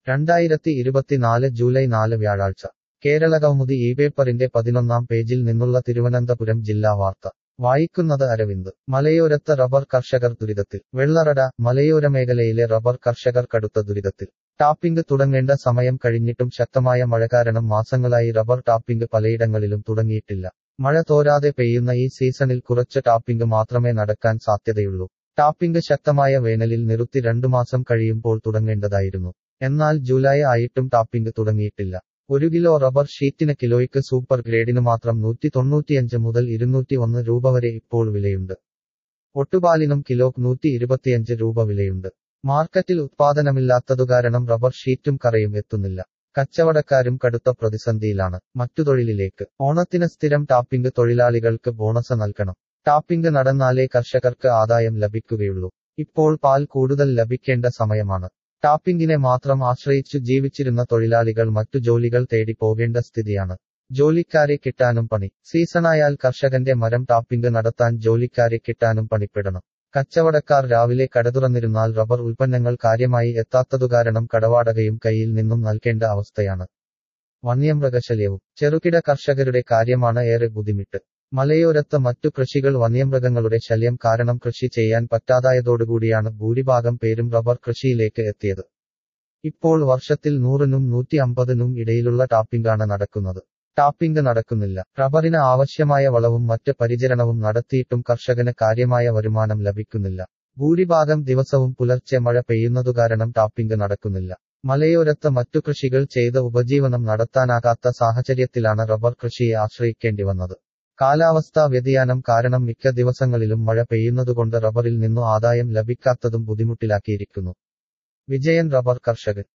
രണ്ടായിരത്തി ഇരുപത്തിനാല് ജൂലൈ നാല് വ്യാഴാഴ്ച കേരള കൗമുദി ഈ പേപ്പറിന്റെ പതിനൊന്നാം പേജിൽ നിന്നുള്ള തിരുവനന്തപുരം ജില്ലാ വാർത്ത വായിക്കുന്നത് അരവിന്ദ് മലയോരത്ത് റബ്ബർ കർഷകർ ദുരിതത്തിൽ വെള്ളറട മലയോര മേഖലയിലെ റബ്ബർ കർഷകർ കടുത്ത ദുരിതത്തിൽ ടാപ്പിംഗ് തുടങ്ങേണ്ട സമയം കഴിഞ്ഞിട്ടും ശക്തമായ മഴ കാരണം മാസങ്ങളായി റബ്ബർ ടാപ്പിംഗ് പലയിടങ്ങളിലും തുടങ്ങിയിട്ടില്ല മഴ തോരാതെ പെയ്യുന്ന ഈ സീസണിൽ കുറച്ച് ടാപ്പിംഗ് മാത്രമേ നടക്കാൻ സാധ്യതയുള്ളൂ ടാപ്പിംഗ് ശക്തമായ വേനലിൽ നിർത്തി രണ്ടു മാസം കഴിയുമ്പോൾ തുടങ്ങേണ്ടതായിരുന്നു എന്നാൽ ജൂലൈ ആയിട്ടും ടാപ്പിംഗ് തുടങ്ങിയിട്ടില്ല ഒരു കിലോ റബ്ബർ ഷീറ്റിന് കിലോയ്ക്ക് സൂപ്പർ ഗ്രേഡിന് മാത്രം നൂറ്റി തൊണ്ണൂറ്റിയഞ്ച് മുതൽ ഇരുന്നൂറ്റി ഒന്ന് രൂപ വരെ ഇപ്പോൾ വിലയുണ്ട് ഒട്ടുപാലിനും കിലോ നൂറ്റി ഇരുപത്തിയഞ്ച് രൂപ വിലയുണ്ട് മാർക്കറ്റിൽ ഉത്പാദനമില്ലാത്തതു കാരണം റബ്ബർ ഷീറ്റും കറയും എത്തുന്നില്ല കച്ചവടക്കാരും കടുത്ത പ്രതിസന്ധിയിലാണ് മറ്റു തൊഴിലിലേക്ക് ഓണത്തിന് സ്ഥിരം ടാപ്പിംഗ് തൊഴിലാളികൾക്ക് ബോണസ് നൽകണം ടാപ്പിംഗ് നടന്നാലേ കർഷകർക്ക് ആദായം ലഭിക്കുകയുള്ളൂ ഇപ്പോൾ പാൽ കൂടുതൽ ലഭിക്കേണ്ട സമയമാണ് ടാപ്പിംഗിനെ മാത്രം ആശ്രയിച്ചു ജീവിച്ചിരുന്ന തൊഴിലാളികൾ മറ്റു ജോലികൾ തേടി പോകേണ്ട സ്ഥിതിയാണ് ജോലിക്കാരെ കിട്ടാനും പണി സീസണായാൽ കർഷകന്റെ മരം ടാപ്പിംഗ് നടത്താൻ ജോലിക്കാരെ കിട്ടാനും പണിപ്പെടണം കച്ചവടക്കാർ രാവിലെ കടതുറന്നിരുന്നാൽ റബ്ബർ ഉൽപ്പന്നങ്ങൾ കാര്യമായി എത്താത്തതുകാരണം കടവാടകയും കയ്യിൽ നിന്നും നൽകേണ്ട അവസ്ഥയാണ് വന്യമൃഗശല്യവും ചെറുകിട കർഷകരുടെ കാര്യമാണ് ഏറെ ബുദ്ധിമുട്ട് മലയോരത്ത് മറ്റു കൃഷികൾ വന്യമൃഗങ്ങളുടെ ശല്യം കാരണം കൃഷി ചെയ്യാൻ പറ്റാതായതോടുകൂടിയാണ് ഭൂരിഭാഗം പേരും റബ്ബർ കൃഷിയിലേക്ക് എത്തിയത് ഇപ്പോൾ വർഷത്തിൽ നൂറിനും നൂറ്റി അമ്പതിനും ഇടയിലുള്ള ടാപ്പിംഗാണ് നടക്കുന്നത് ടാപ്പിംഗ് നടക്കുന്നില്ല റബ്ബറിന് ആവശ്യമായ വളവും മറ്റ് പരിചരണവും നടത്തിയിട്ടും കർഷകന് കാര്യമായ വരുമാനം ലഭിക്കുന്നില്ല ഭൂരിഭാഗം ദിവസവും പുലർച്ചെ മഴ പെയ്യുന്നതു കാരണം ടാപ്പിംഗ് നടക്കുന്നില്ല മലയോരത്ത് മറ്റു കൃഷികൾ ചെയ്ത് ഉപജീവനം നടത്താനാകാത്ത സാഹചര്യത്തിലാണ് റബ്ബർ കൃഷിയെ ആശ്രയിക്കേണ്ടി വന്നത് കാലാവസ്ഥാ വ്യതിയാനം കാരണം മിക്ക ദിവസങ്ങളിലും മഴ പെയ്യുന്നതുകൊണ്ട് റബ്ബറിൽ നിന്നു ആദായം ലഭിക്കാത്തതും ബുദ്ധിമുട്ടിലാക്കിയിരിക്കുന്നു വിജയൻ റബ്ബർ കർഷകൻ